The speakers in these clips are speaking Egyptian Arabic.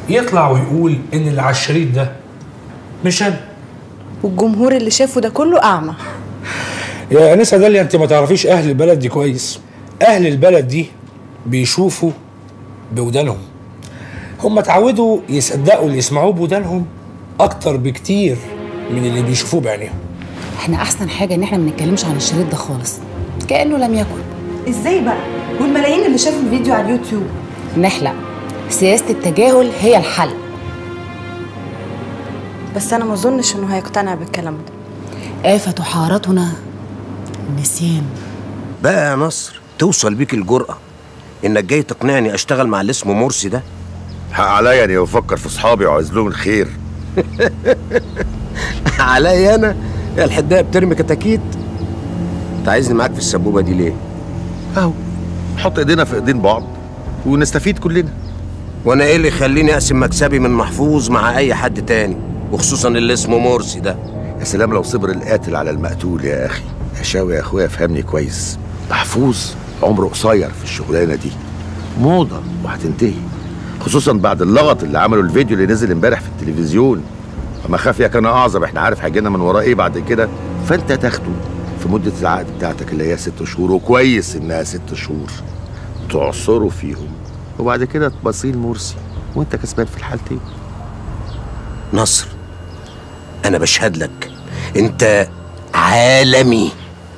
يطلع ويقول ان اللي على الشريط ده مش انا والجمهور اللي شافه ده كله اعمى يا انسه داليا انت ما تعرفيش اهل البلد دي كويس اهل البلد دي بيشوفوا بودانهم هم اتعودوا يصدقوا اللي يسمعوه بودانهم اكتر بكتير من اللي بيشوفوه بعينيهم احنا احسن حاجه ان احنا ما نتكلمش عن الشريط ده خالص كانه لم يكن ازاي بقى والملايين اللي شافوا الفيديو على اليوتيوب نحلق سياسه التجاهل هي الحل بس انا ما اظنش انه هيقتنع بالكلام ده آفة حارتنا النسيان بقى يا نصر توصل بيك الجرأة انك جاي تقنعني اشتغل مع اللي اسمه مرسي ده حق عليا اني بفكر في اصحابي وعايز لهم الخير عليا انا يا الحدايه بترمي كتاكيت انت عايزني معاك في السبوبه دي ليه اهو نحط ايدينا في ايدين بعض ونستفيد كلنا وانا ايه اللي يخليني اقسم مكسبي من محفوظ مع اي حد تاني وخصوصا اللي اسمه مرسي ده يا سلام لو صبر القاتل على المقتول يا اخي يا شاوي يا اخويا فهمني كويس محفوظ عمره قصير في الشغلانه دي موضه وهتنتهي خصوصا بعد اللغط اللي عمله الفيديو اللي نزل امبارح في التلفزيون اما خافيا كان اعظم احنا عارف هيجينا من وراه ايه بعد كده فانت تاخده في مده العقد بتاعتك اللي هي ست شهور وكويس انها ست شهور تعصره فيهم وبعد كده تبصيل مرسي وانت كسبان في الحالتين نصر انا بشهد لك انت عالمي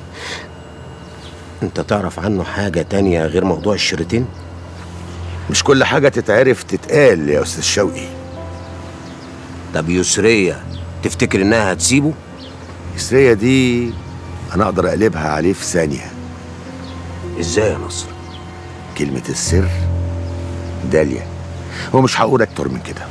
انت تعرف عنه حاجة تانية غير موضوع الشريطين مش كل حاجه تتعرف تتقال يا استاذ شوقي طب يسرية تفتكر انها هتسيبه السريه دي انا اقدر اقلبها عليه في ثانيه ازاي يا نصر كلمه السر داليا هو مش هقول اكتر من كده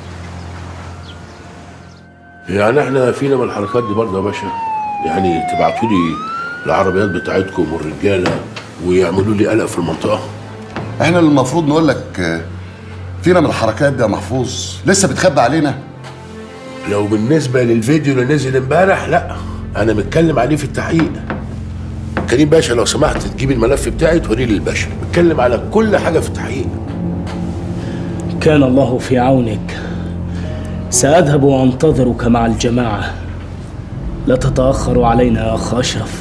يعني احنا فينا من الحركات دي برضه يا باشا يعني تبعتوا لي العربيات بتاعتكم والرجاله ويعملوا لي قلق في المنطقه احنا اللي المفروض نقول لك آه، فينا من الحركات دي يا محفوظ لسه بتخبي علينا لو بالنسبه للفيديو اللي نزل امبارح لا انا متكلم عليه في التحقيق كريم باشا لو سمحت تجيب الملف بتاعي توريه للباشا بتكلم على كل حاجه في التحقيق كان الله في عونك سأذهب وأنتظرك مع الجماعة لا تتأخر علينا يا أخ أشرف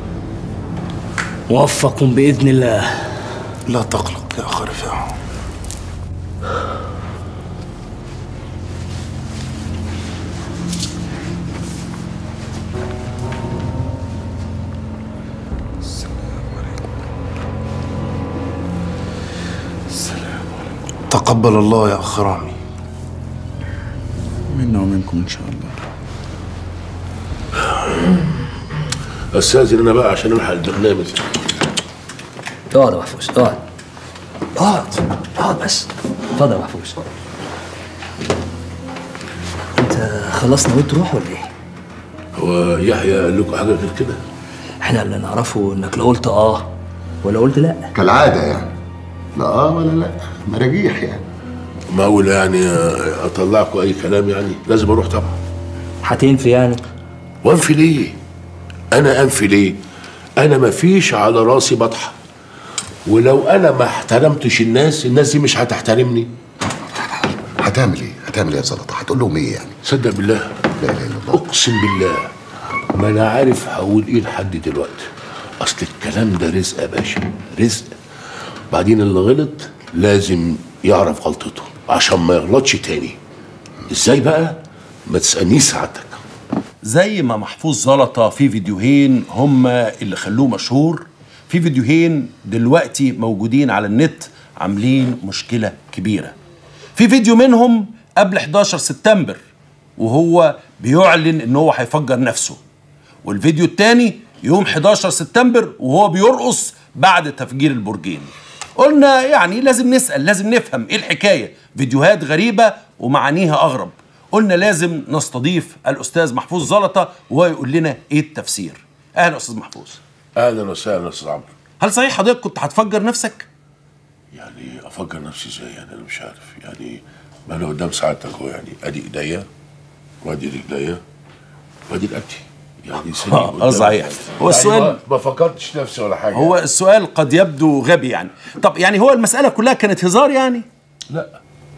موفق بإذن الله لا تقلق يا أخ رفاعة تقبل الله يا أخ رامي منا ومنكم ان شاء الله استاذن انا بقى عشان الحق البرنامج اقعد يا محفوظ اقعد اقعد اقعد بس اتفضل يا محفوظ انت خلاص نويت تروح ولا ايه؟ هو يحيى قال لكم حاجه غير كده احنا اللي نعرفه انك لا قلت اه ولا قلت لا كالعاده يعني لا اه ولا لا مراجيح يعني معقول يعني اطلعكم اي كلام يعني لازم اروح طبعا هتنفي يعني وانفي ليه انا انفي ليه انا مفيش على راسي بطحه ولو انا ما احترمتش الناس الناس دي مش هتحترمني هتعمل ايه هتعمل ايه يا زلطه هتقول لهم ايه يعني صدق بالله لا اله الا الله اقسم بالله ما انا عارف هقول ايه لحد دلوقتي اصل الكلام ده رزق يا باشا رزق بعدين اللي غلط لازم يعرف غلطته عشان ما يغلطش تاني ازاي بقى ما تسالنيش سعادتك زي ما محفوظ زلطة في فيديوهين هما اللي خلوه مشهور في فيديوهين دلوقتي موجودين على النت عاملين مشكلة كبيرة في فيديو منهم قبل 11 سبتمبر وهو بيعلن ان هو هيفجر نفسه والفيديو التاني يوم 11 سبتمبر وهو بيرقص بعد تفجير البرجين قلنا يعني لازم نسأل لازم نفهم ايه الحكاية فيديوهات غريبة ومعانيها أغرب قلنا لازم نستضيف الأستاذ محفوظ زلطة وهو يقول لنا ايه التفسير أهلا أستاذ محفوظ اهلا وسهلا استاذ عمرو هل صحيح حضرتك كنت هتفجر نفسك؟ يعني افكر نفسي ازاي يعني انا مش عارف يعني ما انا قدام سعادتك اهو يعني ادي ايديا وادي رجليا وادي رقبتي يعني سني آه، قدام. آه، صحيح. هو يعني السؤال- ما- ما فكرتش نفسي ولا حاجه هو السؤال قد يبدو غبي يعني طب يعني هو المسألة كلها كانت هزار يعني؟ لا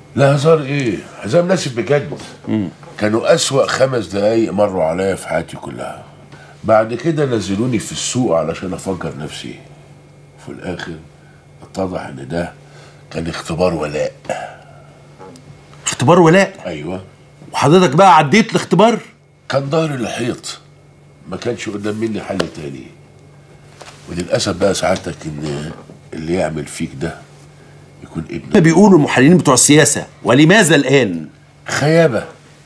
لا هزار ايه حزام ناسف بجد كانوا اسوأ خمس دقايق مروا عليا في حياتي كلها بعد كده نزلوني في السوق علشان افجر نفسي في الاخر اتضح ان ده كان اختبار ولاء اختبار ولاء ايوه وحضرتك بقى عديت الاختبار كان ظهري الحيط ما كانش قدام مني حل تاني وللاسف بقى سعادتك ان اللي يعمل فيك ده يكون ابنك بيقولوا المحللين بتوع السياسة ولماذا الآن خيابة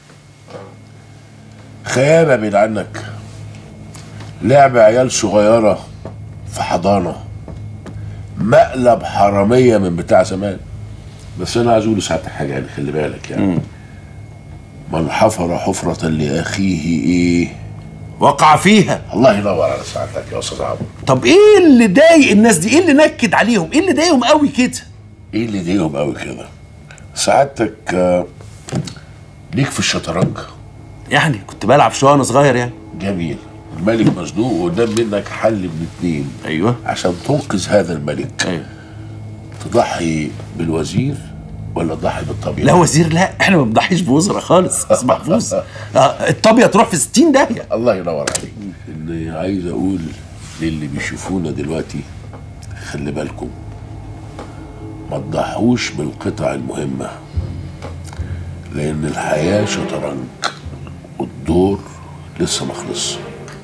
خيابة بعيد عنك لعب عيال صغيرة في حضانة مقلب حرامية من بتاع زمان بس أنا عايز أقول لسعادتك حاجة يعني خلي بالك يعني من حفر حفرة لأخيه إيه وقع فيها الله ينور على سعادتك يا أستاذ عمرو طب ايه اللي ضايق الناس دي ايه اللي نكد عليهم ايه اللي ضايقهم قوي كده إيه اللي ضايقهم قوي كده سعادتك آه، ليك في الشطرنج يعني كنت بلعب شويه وانا صغير يعني جميل الملك مزنوق وقدام منك حل من اتنين ايوه عشان تنقذ هذا الملك ايوه تضحي بالوزير ولا تضحي بالطبيعة لا وزير لا احنا ما بنضحيش بوزراء خالص بس محفوظ آه، الطابيه تروح في 60 داهيه الله ينور عليك اللي عايز اقول للي بيشوفونا دلوقتي خلي بالكم ما تضحوش بالقطع المهمة لأن الحياة شطرنج والدور لسه ما خلصش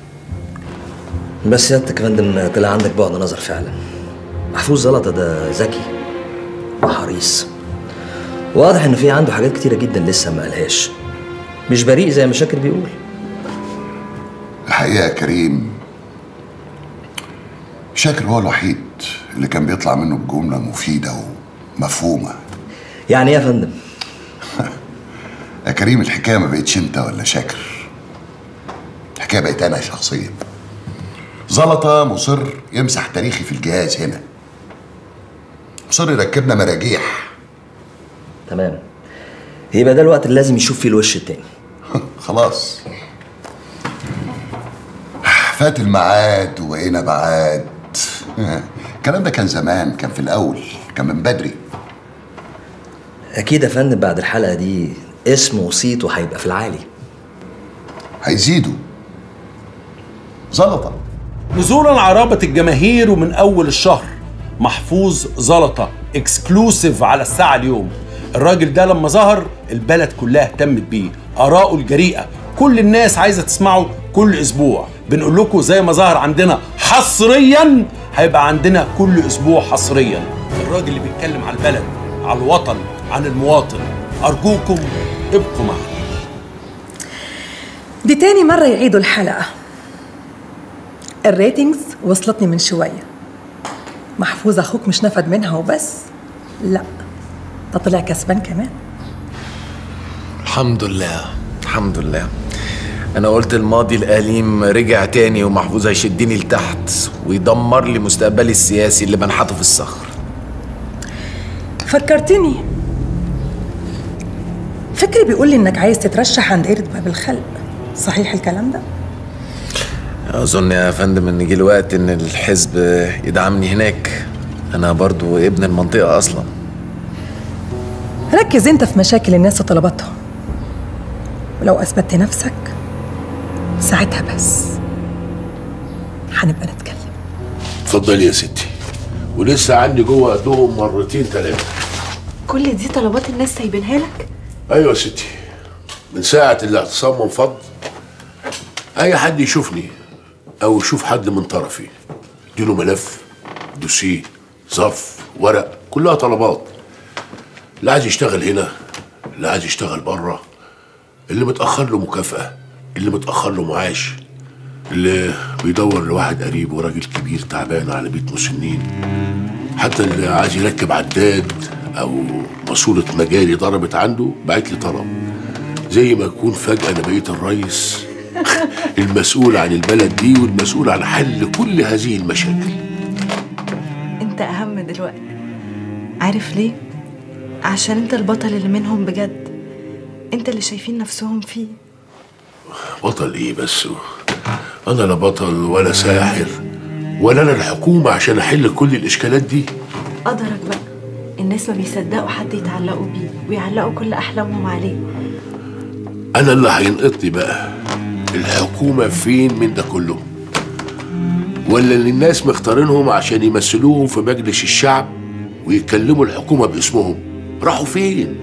بس سيادتك يا فندم طلع عندك بعد نظر فعلا محفوظ زلطة ده ذكي وحريص واضح ان في عنده حاجات كتيرة جدا لسه ما قالهاش مش بريء زي ما شاكر بيقول الحقيقة يا كريم شاكر هو الوحيد اللي كان بيطلع منه بجملة مفيدة ومفهومة يعني ايه يا فندم يا كريم الحكاية ما بقتش انت ولا شاكر الحكاية بقت انا شخصيا زلطة مصر يمسح تاريخي في الجهاز هنا مصر يركبنا مراجيح تمام يبقى ده الوقت اللي لازم يشوف فيه الوش التاني خلاص فات الميعاد وبقينا بعاد الكلام ده كان زمان كان في الاول كان من بدري اكيد يا فندم بعد الحلقة دي اسمه وصيته هيبقى في العالي هيزيدوا زلطة نزولا عرابة الجماهير ومن أول الشهر محفوظ زلطة اكسكلوسيف على الساعة اليوم الراجل ده لما ظهر البلد كلها اهتمت بيه آراءه الجريئة كل الناس عايزة تسمعه كل أسبوع بنقول لكم زي ما ظهر عندنا حصريا هيبقى عندنا كل أسبوع حصريا الراجل اللي بيتكلم على البلد على الوطن عن المواطن أرجوكم ابقوا معنا دي تاني مرة يعيدوا الحلقة الريتنجز وصلتني من شوية محفوظ أخوك مش نفد منها وبس لا ده طلع كسبان كمان الحمد لله الحمد لله انا قلت الماضي الاليم رجع تاني ومحفوظ هيشدني لتحت ويدمر لي مستقبلي السياسي اللي بنحته في الصخر فكرتني فكري بيقول لي انك عايز تترشح عند دايرة باب الخلق صحيح الكلام ده؟ اظن يا فندم ان جه الوقت ان الحزب يدعمني هناك انا برضو ابن المنطقه اصلا ركز انت في مشاكل الناس وطلباتهم ولو اثبتت نفسك ساعتها بس هنبقى نتكلم اتفضلي يا ستي ولسه عندي جوه قدهم مرتين ثلاثة كل دي طلبات الناس سايبينها لك ايوه يا ستي من ساعة الاعتصام منفض اي حد يشوفني او يشوف حد من طرفي اديله ملف دوسيه ظرف ورق كلها طلبات اللي عايز يشتغل هنا اللي عايز يشتغل بره اللي متأخر له مكافأة اللي متأخر له معاش اللي بيدور لواحد قريب وراجل كبير تعبان على بيت مسنين حتى اللي عايز يركب عداد او ماسورة مجاري ضربت عنده بعت لي طلب زي ما يكون فجأة انا بقيت الرئيس المسؤول عن البلد دي والمسؤول عن حل كل هذه المشاكل انت اهم دلوقتي عارف ليه عشان انت البطل اللي منهم بجد انت اللي شايفين نفسهم فيه بطل ايه بس انا لا بطل ولا ساحر ولا انا الحكومة عشان احل كل الاشكالات دي قدرك بقى ان الناس ما بيصدقوا حد يتعلقوا بيه ويعلقوا كل أحلامهم عليه انا اللي هينقطني بقى الحكومه فين من ده كله ولا اللي الناس مختارينهم عشان يمثلوهم في مجلس الشعب ويكلموا الحكومه باسمهم راحوا فين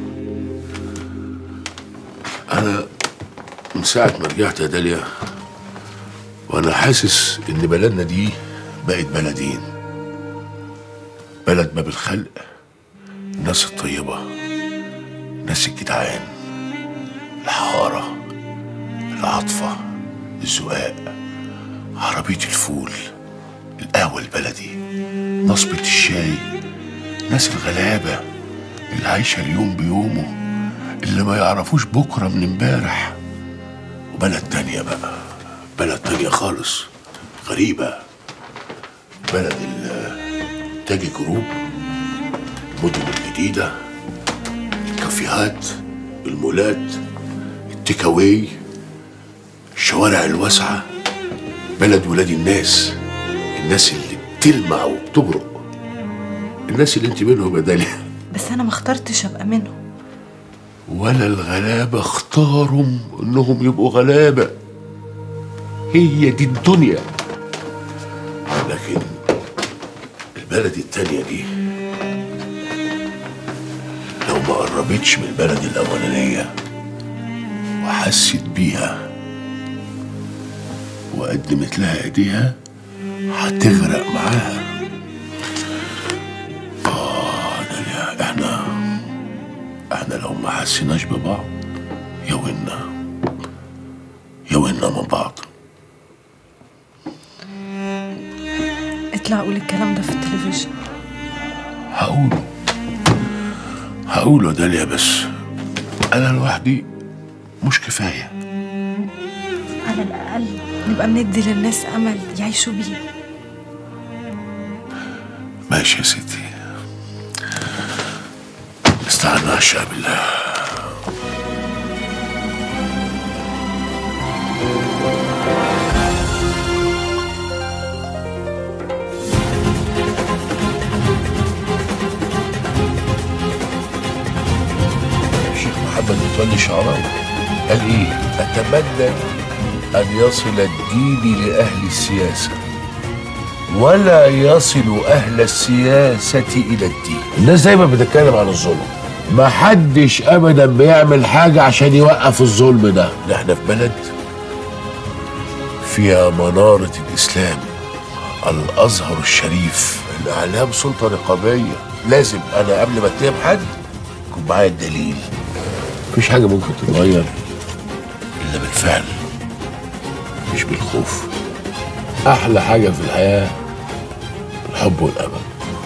انا من ساعه ما رجعت يا داليا وانا حاسس ان بلدنا دي بقت بلدين بلد باب الخلق الناس الطيبه ناس الجدعان الحارة العطفة الزقاق عربية الفول القهوة البلدي نصبة الشاي ناس الغلابة اللي عايشة اليوم بيومه اللي ما يعرفوش بكرة من امبارح وبلد تانية بقى بلد تانية خالص غريبة بلد التاجي جروب المدن الجديدة الكافيهات المولات التيك اواي الشوارع الواسعة بلد ولاد الناس الناس اللي بتلمع وبتبرق الناس اللي انت منهم يا داليا بس أنا ما اخترتش أبقى منهم ولا الغلابة اختاروا انهم يبقوا غلابة هي دي الدنيا لكن البلد التانية دي لو ما قربتش من البلد الأولانية وحست بيها وقدمت لها ايديها هتغرق معاها اه داليا احنا احنا لو ما حسيناش ببعض يونا يونا من بعض اطلع قول الكلام ده في التلفزيون هقوله هقوله يا داليا بس انا لوحدي مش كفايه على الأقل نبقى بندي للناس أمل يعيشوا بيه ماشي يا ستي استعنا على الشعب بالله الشيخ محمد متولي الشعراوي قال ايه اتمنى ان يصل الدين لاهل السياسه ولا يصل اهل السياسه الى الدين الناس دايما بتتكلم عن الظلم ما حدش ابدا بيعمل حاجه عشان يوقف الظلم ده ده احنا في بلد فيها مناره الاسلام الازهر الشريف الاعلام سلطه رقابيه لازم انا قبل ما اتهم حد يكون معايا الدليل مفيش حاجه ممكن تتغير الا بالفعل مش بالخوف احلى حاجه في الحياه الحب والامل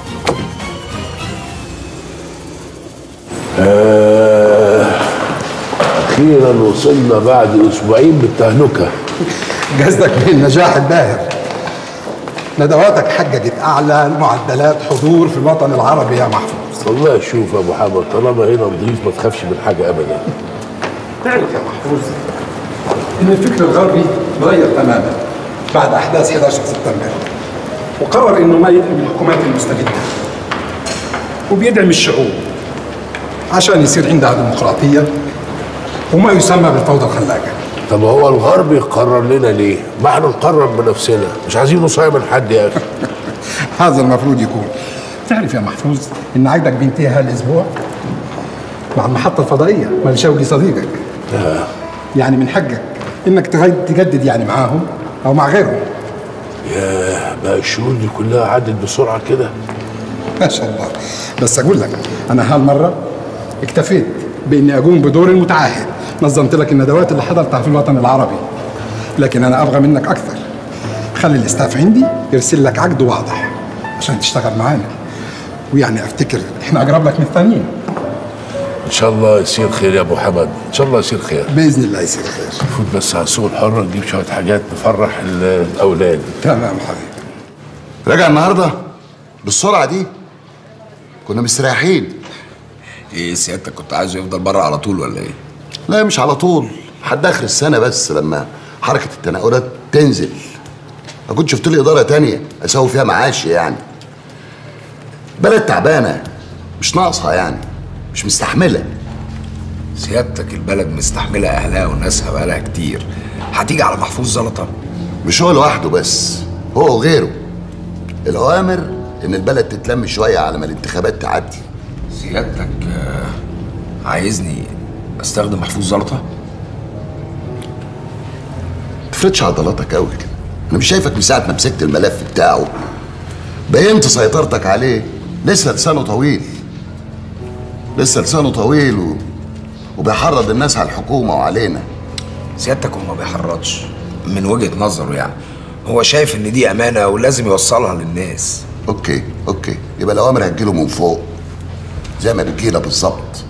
آه اخيرا وصلنا بعد اسبوعين بالتهلكه قصدك بالنجاح الباهر ندواتك حققت اعلى معدلات حضور في الوطن العربي يا محفوظ والله شوف يا ابو حامد طالما هنا نضيف ما تخافش من حاجه ابدا تعرف يا محفوظ ان الفكر الغربي تغير تماما بعد احداث 11 سبتمبر وقرر انه ما يدعم الحكومات المستبده وبيدعم الشعوب عشان يصير عندها ديمقراطيه وما يسمى بالفوضى الخلاقه طب هو الغرب يقرر لنا ليه؟ ما احنا نقرر بنفسنا مش عايزين نصايا من حد يا اخي هذا المفروض يكون تعرف يا محفوظ ان عقدك بينتهي هالاسبوع مع المحطه الفضائيه مال شوقي صديقك آه. يعني من حقك انك تغد- تجدد يعني معاهم او مع غيرهم ياه بقى الشهور دي كلها عدت بسرعه كده ما شاء الله بس اقول لك انا هالمره اكتفيت باني اقوم بدور المتعهد نظمت لك الندوات اللي حضرتها في الوطن العربي لكن انا ابغى منك اكثر خلي الاستاف عندي يرسل لك عقد واضح عشان تشتغل معانا ويعني افتكر احنا اقرب لك من الثانيين ان شاء الله يصير خير يا ابو حمد ان شاء الله يصير خير باذن الله يصير خير فوت بس على السوق الحر نجيب شويه حاجات نفرح ال- الاولاد تمام حبيبي راجع النهارده بالسرعه دي كنا مستريحين ايه سيادتك كنت عايزه يفضل بره على طول ولا ايه؟ لا مش على طول لحد اخر السنه بس لما حركه التنقلات تنزل ما كنت شفت لي اداره تانية اسوي فيها معاش يعني بلد تعبانه مش ناقصها يعني مش مستحمله سيادتك البلد مستحمله اهلها وناسها بقالها كتير هتيجي على محفوظ زلطه مش هو لوحده بس هو وغيره الاوامر ان البلد تتلم شويه على ما الانتخابات تعدي سيادتك آه، عايزني استخدم محفوظ زلطه تفرضش عضلاتك قوي كده انا مش شايفك من ساعه ما مسكت الملف بتاعه بينت سيطرتك عليه لسه لسانه طويل لسه لسانه طويل و... وبيحرض الناس على الحكومه وعلينا سيادتك هو ما بيحرضش من وجهه نظره يعني هو شايف ان دي امانه ولازم يوصلها للناس اوكي اوكي يبقى الاوامر هتجيله من فوق زي ما بتجينا بالظبط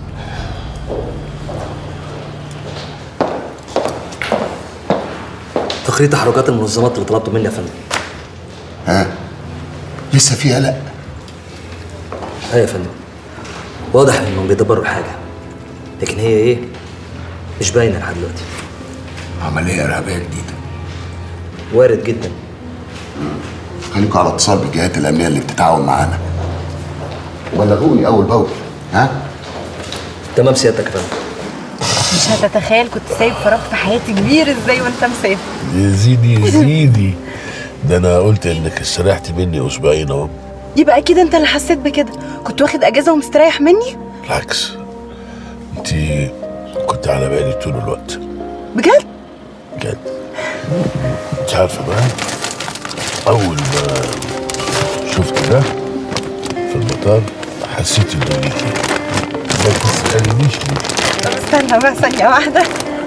تقرير تحركات المنظمات اللي طلبته مني يا فندم ها لسه في قلق ايوه يا فندم واضح انهم بيدبروا حاجه لكن هي ايه مش باينه لحد دلوقتي عمليه ارهابيه جديده وارد جدا خليكوا على اتصال بالجهات الامنيه اللي بتتعاون معانا وبلغوني اول باول ها تمام سيادتك يا فندم مش هتتخيل كنت سايب فراغ في حياتي كبير ازاي وانت مسافر يا زيدي يا زيدي ده انا قلت انك استريحت مني اسبوعين اهو يبقى اكيد انت اللي حسيت بكده كنت واخد اجازه ومستريح مني بالعكس انت كنت على بالي طول الوقت بجد بجد انت عارفه بقى اول ما شفت ده في المطار حسيت انه ليكي ما تسالنيش ليه طب استنى بقى ثانيه واحده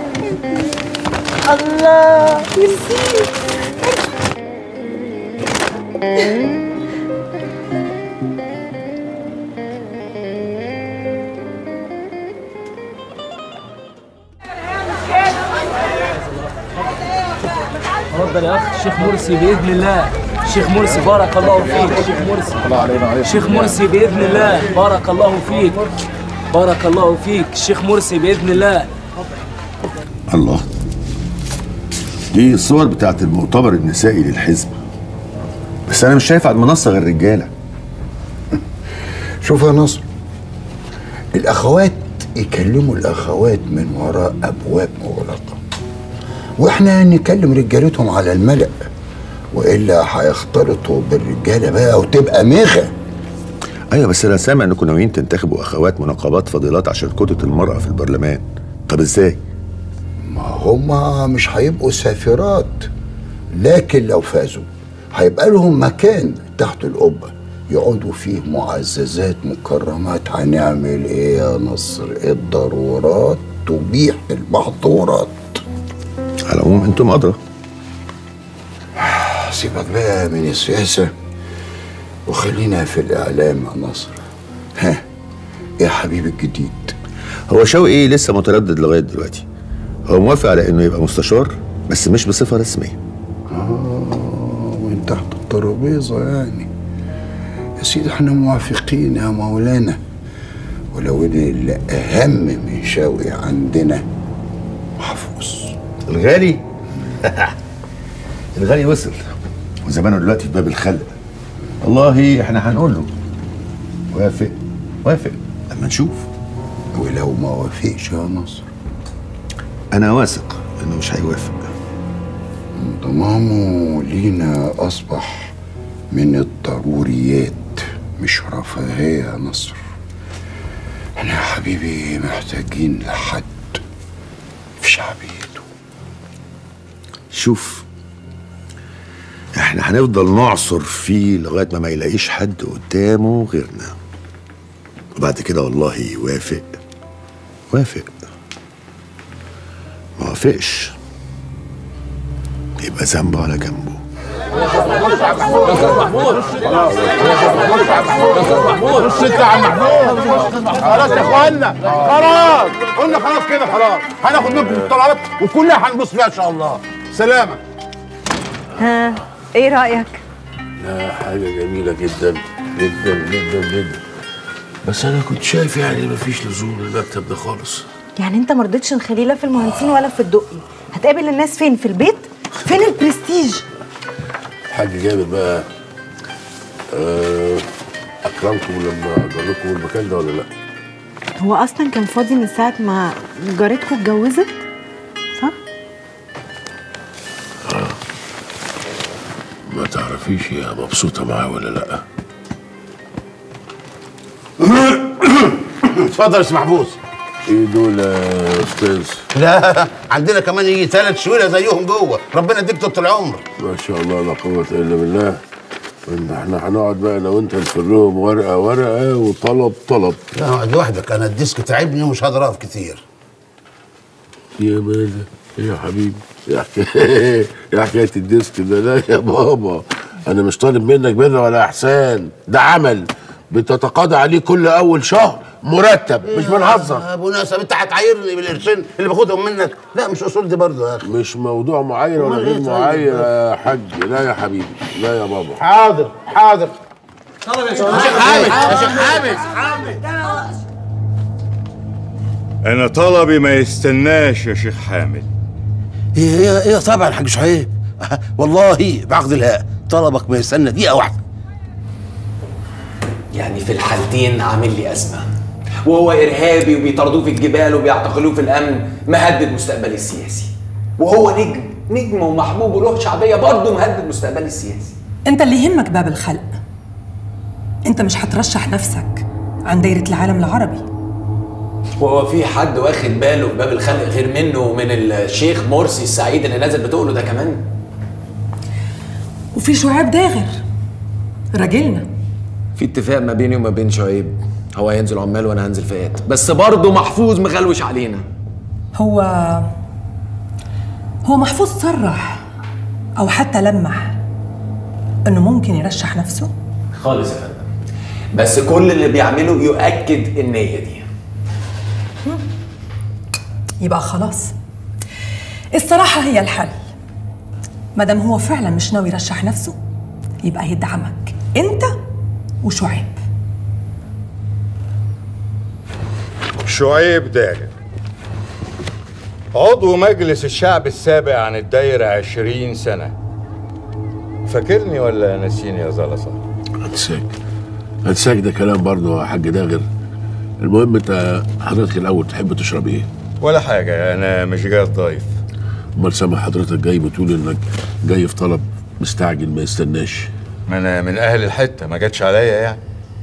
الله ميرسي اتفضل يا اخ الشيخ مرسي باذن الله الشيخ مرسي بارك الله فيك الشيخ مرسي الشيخ مرسي باذن الله بارك الله فيك بارك الله فيك الشيخ مرسي باذن الله الله دي الصور بتاعت المؤتمر النسائي للحزب بس انا مش شايف على المنصه غير رجاله شوف يا نصر الاخوات يكلموا الاخوات من وراء ابواب مغلقه واحنا نكلم رجالتهم على الملأ والا هيختلطوا بالرجاله بقى وتبقى ميخه ايوه بس انا سامع انكم ناويين تنتخبوا اخوات منقبات فاضلات عشان كوتة المرأة في البرلمان طب ازاي؟ ما هما مش هيبقوا سافرات لكن لو فازوا هيبقى لهم مكان تحت القبه يقعدوا فيه معززات مكرمات هنعمل ايه يا نصر الضرورات تبيح المحظورات على العموم انتم ادرى سيبك بقى من السياسة وخلينا في الإعلام يا نصر ها يا حبيبي الجديد هو شوقي لسه متردد لغايه دلوقتي هو موافق على انه يبقى مستشار بس مش بصفه رسميه آه وين تحت الترابيزة يعني يا سيدي احنا موافقين يا مولانا ولو ان اللي أهم من شوقي عندنا محفوظ الغالي الغالي وصل وزمانه دلوقتي في باب الخلق والله احنا هنقول له وافق وافق اما نشوف ولو ما وافقش يا نصر انا واثق انه مش هيوافق انضمامه لينا أصبح من الضروريات مش رفاهية يا نصر احنا يا حبيبي محتاجين لحد في شعبيته شوف احنا هنفضل نعصر فيه لغايه ما ما يلاقيش حد قدامه غيرنا وبعد كده والله يوافق وافق ما وافقش يبقى ذنبه على جنبه بص انت يا عم محمود خلاص يا اخوانا خلاص قلنا خلاص كده خلاص هناخد منكم الطلبات وكلها هنبص فيها ان شاء الله سلامة ها ايه رايك لا حاجة جميلة جدا جدا جدا جدا بس أنا كنت شايف يعني مفيش لزوم للمكتب ده خالص يعني انت ما رضيتش نخليه لا في المهندسين ولا في الدقي هتقابل الناس فين في البيت فين البرستيج الحاج جابر بقى آه اكرمكم لما اجر لكم المكان ده ولا لا؟ هو اصلا كان فاضي من ساعه ما جارتكم اتجوزت صح ما تعرفيش هي مبسوطه معاه ولا لا؟ اتفضل يا استاذ محفوظ ايه دول يا استاذ؟ لا عندنا كمان يجي ثلاث شوية زيهم جوه ربنا يديك طول العمر ما شاء الله لا قوه الا بالله إن احنا هنقعد بقى انا وانت نفرهم ورقه ورقه وطلب طلب لا اقعد لوحدك انا الديسك تعبني ومش هقدر اقف كتير يا ماذا يا حبيبي يا حكايه يا حكايه الديسك ده لا يا بابا انا مش طالب منك بر ولا احسان ده عمل بتتقاضى عليه كل اول شهر مرتب مش بنهزر يا ابو ناس انت هتعايرني بالقرشين اللي باخدهم منك لا مش اصول دي برضه يا اخي مش موضوع معايره ولا أمال غير إيه طيب؟ معايره يا حاج لا يا حبيبي لا يا بابا حاضر حاضر طلب يا شيخ حامد يا شيخ حامد انا طلبي ما يستناش يا شيخ حامد ايه ايه ايه طبعا يا حاج شعيب والله بعقد الهاء طلبك ما يستنى دقيقه واحده يعني في الحالتين عامل لي أزمة وهو إرهابي وبيطردوه في الجبال وبيعتقلوه في الأمن مهدد مستقبلي السياسي وهو نجم نجم ومحبوب وله شعبية برضه مهدد مستقبلي السياسي انت اللي يهمك باب الخلق انت مش هترشح نفسك عن دايرة العالم العربي وهو في حد واخد باله في باب الخلق غير منه ومن الشيخ مرسي السعيد اللي نازل بتقوله ده كمان وفي شعيب داغر راجلنا في اتفاق ما بيني وما بين شعيب هو هينزل عمال وانا هنزل فئات بس برضه محفوظ مغلوش علينا هو هو محفوظ صرح او حتى لمح انه ممكن يرشح نفسه خالص يا فندم بس كل اللي بيعمله يؤكد النية دي يبقى خلاص الصراحة هي الحل مادام هو فعلا مش ناوي يرشح نفسه يبقى يدعمك انت وشعيب شعيب داغر عضو مجلس الشعب السابق عن الدايرة عشرين سنة فاكرني ولا ناسيني يا زلطة؟ انساك انساك ده كلام برضه يا حاج داغر المهم انت حضرتك الاول تحب تشرب ايه؟ ولا حاجة أنا مش جاي ضيف امال سامع حضرتك جاي بتقول انك جاي في طلب مستعجل ما يستناش ما أنا من أهل الحتة ما جاتش عليا يعني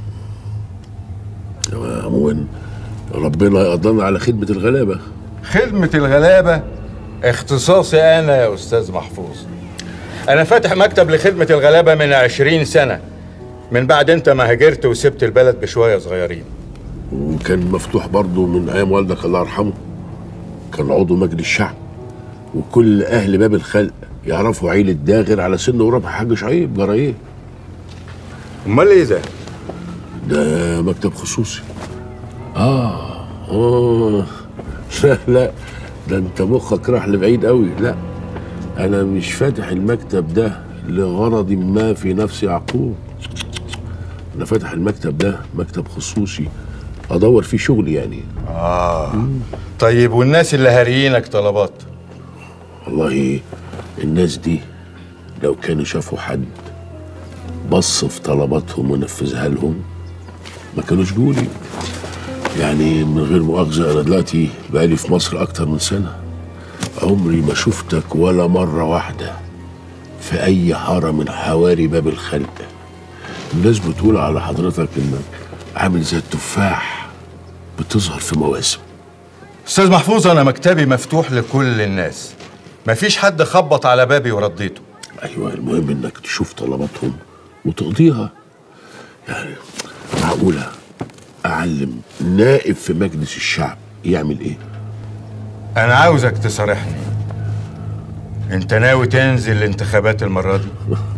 عموما ربنا يقدرنا على خدمة الغلابة خدمة الغلابة اختصاصي أنا يا أستاذ محفوظ أنا فاتح مكتب لخدمة الغلابة من عشرين سنة من بعد أنت ما هاجرت وسبت البلد بشوية صغيرين وكان مفتوح برضه من ايام والدك الله يرحمه كان عضو مجلس الشعب وكل اهل باب الخلق يعرفوا عيلة داغر على سن قرب حاج شعيب جرى ايه؟ امال ايه ده؟ ده مكتب خصوصي اه اه لا لا ده انت مخك راح لبعيد قوي لا انا مش فاتح المكتب ده لغرض ما في نفس يعقوب انا فاتح المكتب ده مكتب خصوصي ادور فيه شغل يعني آه طيب والناس اللي هاريينك طلبات والله الناس دي لو كانوا شافوا حد بص في طلباتهم ونفذها لهم ما كانوش جولي يعني من غير مؤاخذة أنا دلوقتي بقالي في مصر أكتر من سنة عمري ما شفتك ولا مرة واحدة في أي حارة من حواري باب الخلق الناس بتقول على حضرتك إنك عامل زي التفاح بتظهر في مواسم أستاذ محفوظ أنا مكتبي مفتوح لكل الناس مفيش حد خبط على بابي ورديته أيوة المهم إنك تشوف طلباتهم وتقضيها يعني معقولة أعلم نائب في مجلس الشعب يعمل إيه؟ أنا عاوزك تصارحني أنت ناوي تنزل الانتخابات المرة دي؟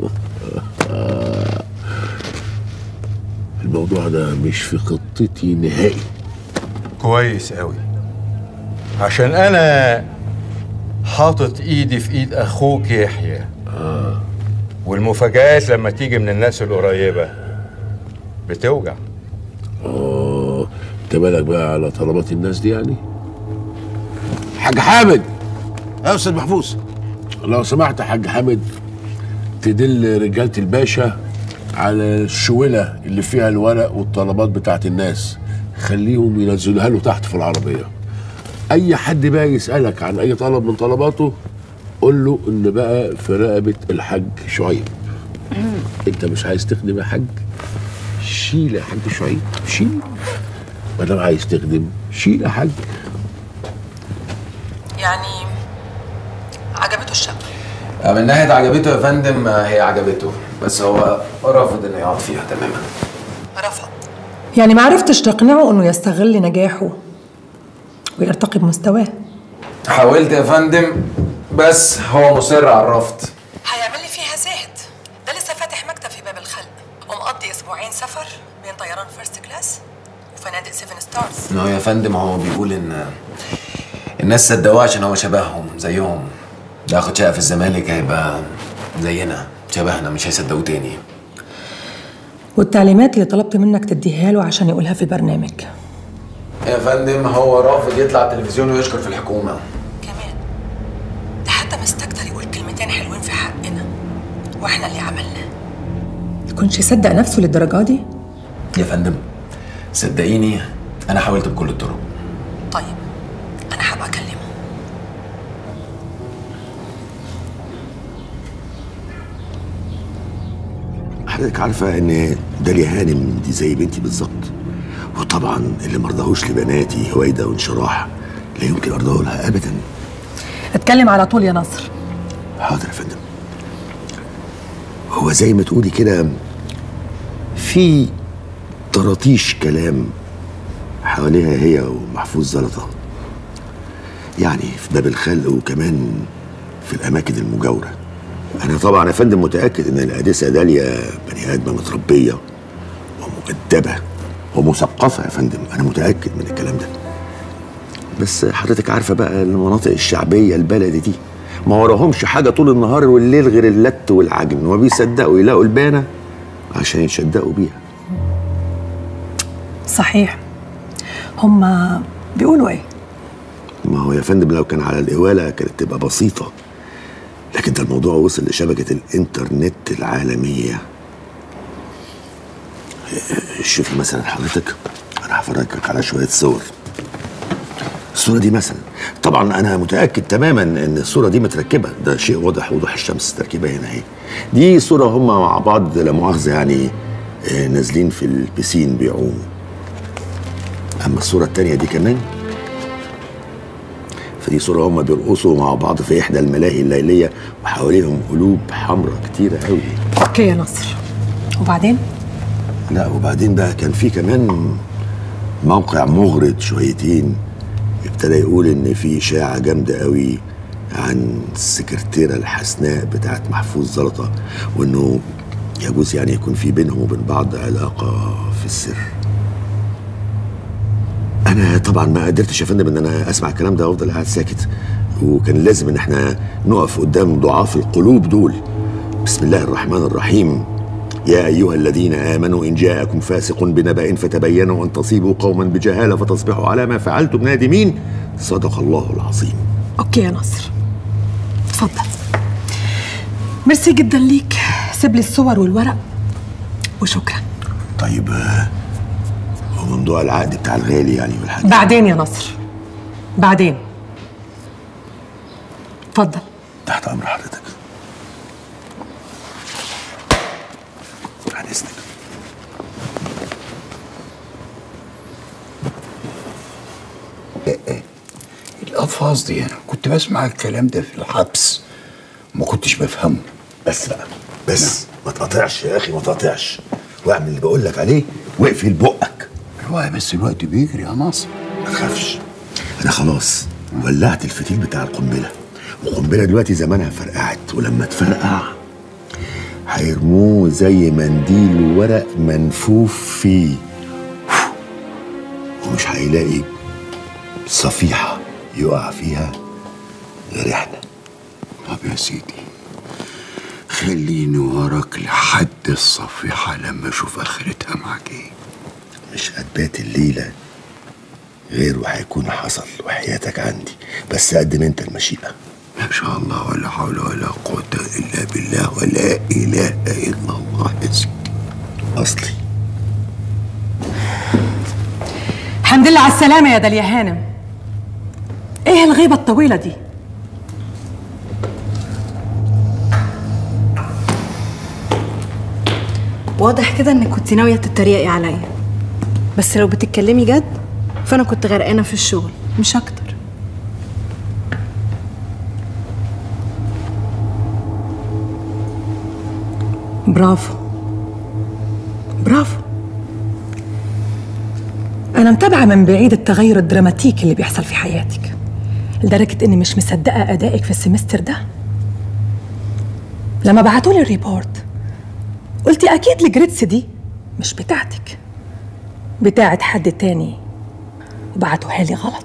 الموضوع ده مش في خطتي نهائي كويس قوي عشان أنا حاطط إيدي في إيد أخوك يحيى آه. والمفاجآت لما تيجي من الناس القريبة بتوجع آه أنت بالك بقى على طلبات الناس دي يعني؟ حاج حامد يا أستاذ محفوظ لو سمحت يا حاج حامد تدل رجالة الباشا على الشولة اللي فيها الورق والطلبات بتاعت الناس خليهم ينزلوها له تحت في العربية أي حد بقى يسألك عن أي طلب من طلباته قول له إن بقى في رقبة الحاج شعيب أنت مش عايز تخدم يا حاج شيل يا حاج شعيب شيل ما دام عايز تخدم شيل يا حاج يعني عجبته الشقة من ناحية عجبته يا فندم هي عجبته بس هو رافض انه يقعد فيها تماما رفض يعني ما عرفتش تقنعه انه يستغل نجاحه ويرتقي بمستواه حاولت يا فندم بس هو مصر على الرفض هيعمل لي فيها زهد ده لسه فاتح مكتب في باب الخلق ومقضي اسبوعين سفر بين طيران فيرست كلاس وفنادق سيفن ستارز هو يا فندم هو بيقول ان الناس صدقوه عشان هو شبههم زيهم ده اخد شقه في الزمالك هيبقى زينا شبهنا مش هيصدقوه تاني والتعليمات اللي طلبت منك تديها له عشان يقولها في البرنامج يا فندم هو رافض يطلع على التلفزيون ويشكر في الحكومه ده حتى مستكتر يقول كلمتين حلوين في حقنا واحنا اللي عملناه يكونش يصدق نفسه للدرجه دي يا فندم صدقيني انا حاولت بكل الطرق طيب انا هبقى اكلمه حضرتك عارفه ان داليا هانم دي زي بنتي بالظبط وطبعا اللي مرضاهوش لبناتي هويدا وانشراح لا يمكن ارضاه لها ابدا اتكلم على طول يا نصر حاضر يا فندم هو زي ما تقولي كده في طراطيش كلام حواليها هي ومحفوظ زلطة يعني في باب الخلق وكمان في الأماكن المجاورة أنا طبعا يا فندم متأكد إن الآنسة داليا بني آدمة متربية ومؤدبة ومثقفة يا فندم أنا متأكد من الكلام ده بس حضرتك عارفة بقى المناطق الشعبية البلدي دي ما وراهمش حاجة طول النهار والليل غير اللت والعجن وبيصدقوا يلاقوا البانة عشان يتصدقوا بيها صحيح هما بيقولوا ايه ما هو يا فندم لو كان على الإوالة كانت تبقى بسيطة لكن ده الموضوع وصل لشبكة الإنترنت العالمية شوفي مثلا حضرتك أنا هفرجك على شوية صور الصورة دي مثلا طبعا أنا متأكد تماما إن الصورة دي متركبة ده شيء واضح وضوح الشمس تركيبة هنا أهي دي صورة هما مع بعض لا مؤاخذة يعني آه، نازلين في البسين بيعوموا أما الصورة التانية دي كمان فدي صورة هما بيرقصوا مع بعض في إحدى الملاهي الليلية وحواليهم قلوب حمراء كتيرة قوي اوكي يا نصر وبعدين لا وبعدين بقى كان في كمان موقع مغرض شويتين ابتدى يقول ان في اشاعه جامده قوي عن السكرتيره الحسناء بتاعت محفوظ زلطه وانه يجوز يعني يكون في بينهم وبين بعض علاقه في السر انا طبعا ما قدرتش يا فندم ان انا اسمع الكلام ده وافضل قاعد ساكت وكان لازم ان احنا نقف قدام ضعاف القلوب دول بسم الله الرحمن الرحيم يا أيها الذين آمنوا إن جاءكم فاسق بنبأ فتبينوا أن تصيبوا قوما بجهالة فتصبحوا على ما فعلتم نادمين صدق الله العظيم اوكي يا نصر اتفضل ميرسي جدا ليك سيب لي الصور والورق وشكرا طيب آه، هو موضوع العقد بتاع الغالي يعني والحاجة بعدين يا نصر بعدين اتفضل تحت أمر حضرتك عن إذنك الألفاظ دي أنا كنت بسمع الكلام ده في الحبس ما كنتش بفهمه بس بقى بس ما تقاطعش يا أخي ما تقاطعش واعمل اللي بقول لك عليه واقفل بقك هو بس الوقت بيجري يا ناصر ما تخافش انا خلاص ولعت الفتيل بتاع القنبله والقنبله دلوقتي زمانها فرقعت ولما تفرقع هيرموه زي منديل ورق منفوف فيه ومش هيلاقي صفيحه يقع فيها غير احنا طب يا سيدي خليني وراك لحد الصفيحة لما أشوف آخرتها معاك إيه مش هتبات الليله غير وهيكون حصل وحياتك عندي بس قدم انت المشيئه ما شاء الله ولا حول ولا قوة إلا بالله ولا إله إلا الله يا سيدي اصلي الحمد لله على السلامة يا داليا هانم ايه الغيبة الطويلة دي؟ واضح كده انك كنت ناويه تتريقي عليا بس لو بتتكلمي جد فانا كنت غرقانه في الشغل مش اكتر برافو برافو أنا متابعة من بعيد التغير الدراماتيكي اللي بيحصل في حياتك لدرجة إني مش مصدقة أدائك في السمستر ده لما بعتولي الريبورت قلتي أكيد الجريدز دي مش بتاعتك بتاعت حد تاني وبعتوها لي غلط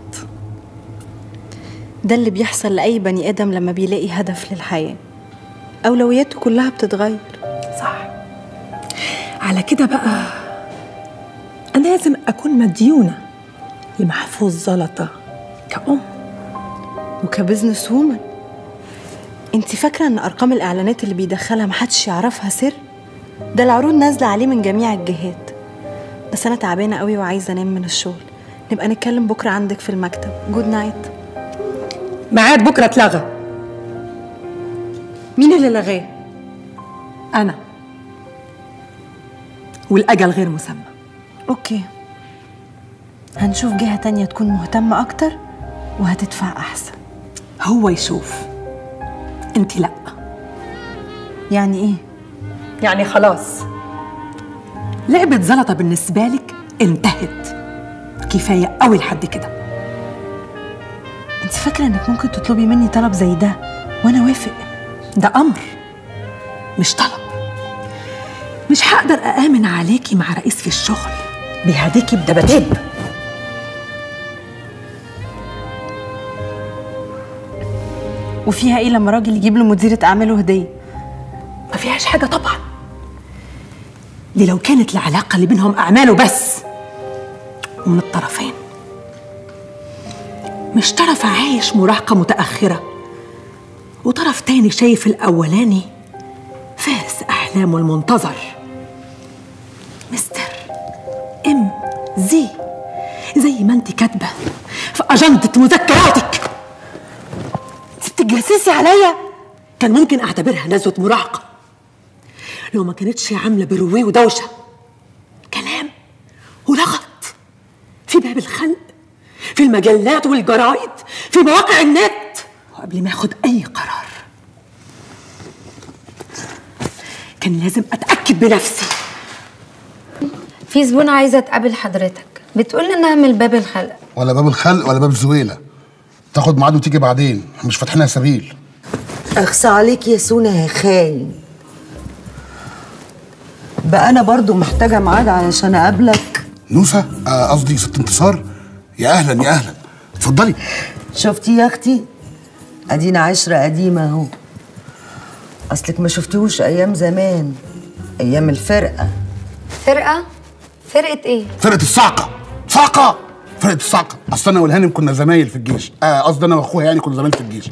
ده اللي بيحصل لاي بني ادم لما بيلاقي هدف للحياه اولوياته كلها بتتغير صح على كده بقى أنا لازم أكون مديونة لمحفوظ زلطة كأم وكبزنس وومن انت فاكره ان ارقام الاعلانات اللي بيدخلها محدش يعرفها سر ده العروض نازله عليه من جميع الجهات بس انا تعبانه قوي وعايزه انام من الشغل نبقى نتكلم بكره عندك في المكتب جود نايت ميعاد بكرة اتلغى مين اللي لغاه أنا والأجل غير مسمى اوكي هنشوف جهه تانية تكون مهتمه اكتر وهتدفع احسن هو يشوف انت لا يعني ايه يعني خلاص لعبة زلطة بالنسبة لك انتهت كفاية قوي لحد كده انت فاكره انك ممكن تطلبي مني طلب زي ده وانا وافق ده أمر مش طلب مش هقدر أآمن عليكي مع رئيس في الشغل بيهديكي بدباديب وفيها ايه لما راجل يجيب له مديره اعماله هديه ما فيهاش حاجة طبعا دي لو كانت العلاقة اللي بينهم أعماله بس ومن الطرفين مش طرف عايش مراهقة متأخرة وطرف تاني شايف الأولاني فارس أحلامه المنتظر مستر ام زي زي ما انت كاتبة في أجندة مذكراتك انت بتتجسسي عليا كان ممكن أعتبرها نزوة مراهقة لو ما كانتش عاملة برويه ودوشة كلام ولغط في باب الخلق في المجلات والجرايد في مواقع النت وقبل ما اخد اي قرار كان لازم اتاكد بنفسي في زبونة عايزة تقابل حضرتك بتقول انها من باب الخلق ولا باب الخلق ولا باب الزويله تاخد ميعاد وتيجي بعدين مش فاتحينها سبيل اخصى عليك يا سونا يا خاين بقى انا برضو محتاجه ميعاد علشان اقابلك نوسه آه، قصدي ست انتصار يا اهلا يا اهلا اتفضلي شفتي يا اختي ادينا عشره قديمه اهو اصلك ما شفتيهوش ايام زمان ايام الفرقه فرقة فرقة ايه فرقه الصعقه صعقه فرقه الصعقه اصل انا والهانم كنا زمايل في الجيش آه، قصدي انا واخوها يعني كنا زمايل في الجيش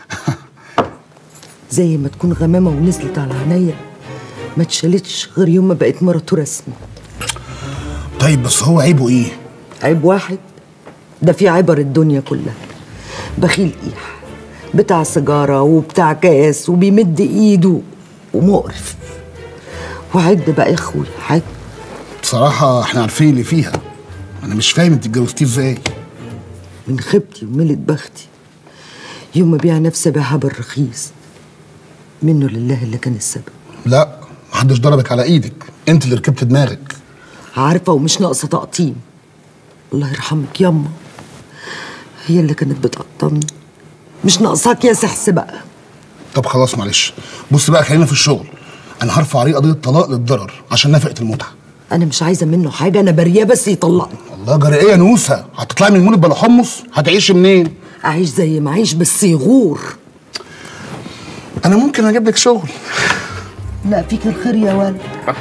زي ما تكون غمامه ونزلت على عينيا ما اتشالتش غير يوم ما بقيت مرته رسمي طيب بس هو عيبه ايه عيب واحد ده في عبر الدنيا كلها بخيل ايح بتاع سيجاره وبتاع كاس وبيمد ايده ومقرف وعد بقى يا اخوي عد بصراحه احنا عارفين اللي فيها انا مش فاهم انت اتجوزتيه ازاي من خيبتي وملت بختي يوم ما بيع نفسي بيعها بالرخيص منه لله اللي كان السبب لا محدش ضربك على ايدك انت اللي ركبت دماغك عارفه ومش ناقصه تقطيم الله يرحمك ياما هي اللي كانت بتقطمني مش ناقصاك يا سحس بقى طب خلاص معلش بص بقى خلينا في الشغل انا هرفع عليه قضيه طلاق للضرر عشان نفقه المتعه انا مش عايزه منه حاجه انا برياه بس يطلقني الله جرى ايه يا نوسه هتطلعي من المولد بلا حمص هتعيشي منين اعيش زي ما اعيش بس يغور انا ممكن اجيب لك شغل لا فيك الخير يا ولد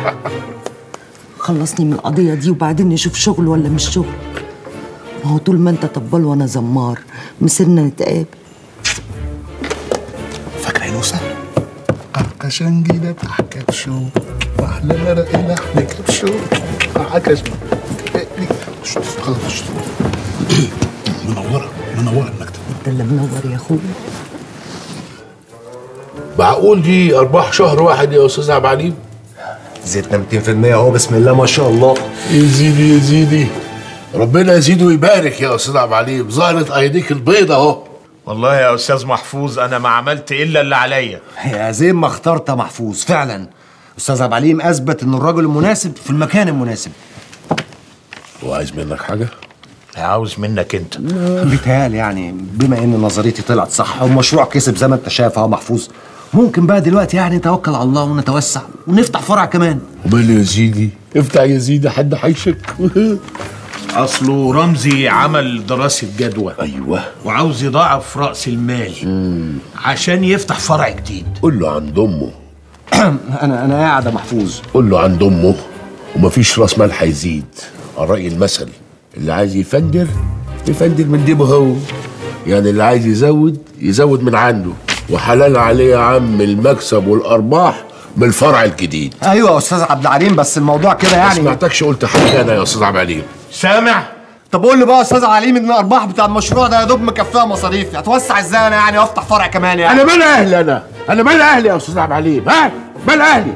خلصني من القضيه دي وبعدين نشوف شغل ولا مش شغل ما هو طول ما انت طبال وانا زمار مسيرنا نتقابل فاكره يا نوسه قرقشنجي ده بتحكى بشوك لا لا لا لا نكتب شو معاك اسمع خلاص منورة منورة المكتب انت اللي منور يا اخويا معقول دي ارباح شهر واحد يا استاذ عبد العليم زدنا 200% اهو بسم الله ما شاء الله يزيدي يزيدي ربنا يزيد ويبارك يا استاذ عبد العليم ظهرت ايديك البيضة اهو والله يا استاذ محفوظ انا ما عملت الا اللي عليا يا زين ما اخترت يا محفوظ فعلا استاذ عبد العليم اثبت ان الرجل المناسب في المكان المناسب وعايز منك حاجه عاوز منك انت بيتهيألي يعني بما ان نظريتي طلعت صح والمشروع كسب زي ما انت شايف اهو محفوظ ممكن بقى دلوقتي يعني نتوكل على الله ونتوسع ونفتح فرع كمان ومال يا سيدي افتح يا سيدي حد هيشك اصله رمزي عمل دراسة جدوى ايوه وعاوز يضاعف رأس المال عشان يفتح فرع جديد قول له عند امه انا انا قاعد يا محفوظ قول له عند امه ومفيش راس مال هيزيد على الراي المثل اللي عايز يفجر يفجر من جيبه هو يعني اللي عايز يزود يزود من عنده وحلال عليه يا عم المكسب والارباح من الفرع الجديد ايوه يا استاذ عبد العليم بس الموضوع كده ما يعني سمعتكش قلت حاجه انا يا استاذ عبد العليم سامع طب قول لي بقى يا استاذ عليم ان الارباح بتاع المشروع ده يا دوب مكفيه مصاريفي هتوسع ازاي انا يعني وافتح فرع كمان يعني انا مال اهلي انا انا مال اهلي يا استاذ عبد العليم ها مال اهلي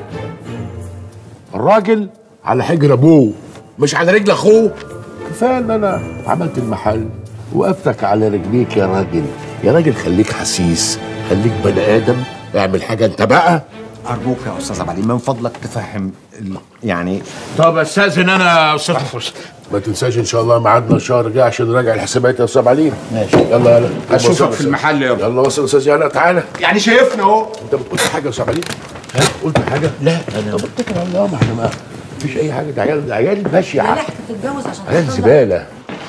الراجل على حجر ابوه مش على رجل اخوه كفايه ان انا عملت المحل وقفتك على رجليك يا راجل يا راجل خليك حسيس خليك بني ادم اعمل حاجه انت بقى ارجوك يا استاذ عبد العليم من فضلك تفهم ال- يعني طب استاذن انا يا استاذ محفوظ ما تنساش ان شاء الله ميعادنا الشهر الجاي عشان نراجع الحسابات يا استاذ عليم ماشي يلا يلا أشوفك في المحل يلا يلا وصل يا استاذ يلا تعالى يعني شايفنا اهو انت قلت حاجه يا استاذ عليم ها قلت حاجه لا انا طب اتكل على الله ما احنا ما فيش اي حاجه ده عيال ده عيال بشعه تتجوز عشان عيال زباله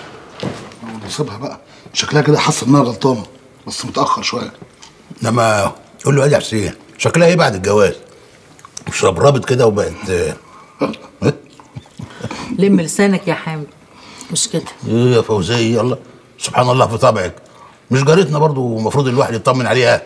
نسيبها بقى شكلها كده حاسه انها غلطانه بس متاخر شويه انما قول له ادي حسين شكلها ايه بعد الجواز مش ربربت كده وبقت لم لسانك يا حامد مش كده ايه يا فوزيه يلا سبحان الله في طبعك مش جارتنا برضو المفروض الواحد يطمن عليها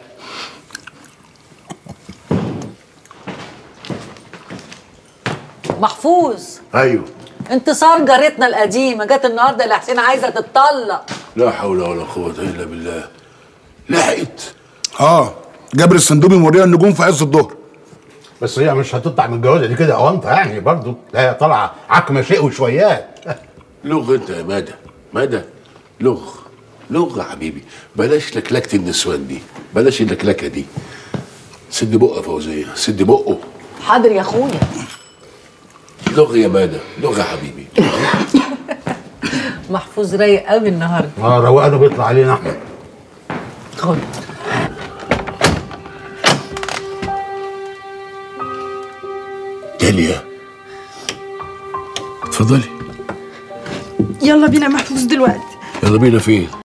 محفوظ ايوه انتصار جارتنا القديمه جت النهارده اللي حسين عايزه تتطلق لا حول ولا قوه الا بالله لحقت اه جابر الصندوقي موريها النجوم في عز الظهر بس هي مش هتطلع من الجوازه دي كده اونطه يعني برضو ده هي طالعه عكمه شيء وشويات لغ انت يا مادة مادة لغ لغ يا حبيبي بلاش لكلكة النسوان دي بلاش اللكلكة دي سد بقه يا فوزية سد بقه حاضر يا اخويا لغ يا مادة لغ يا حبيبي محفوظ رايق قوي النهارده اه روقانه بيطلع علينا احنا خد داليا اتفضلي يلا بينا محفوظ دلوقتي يلا بينا فين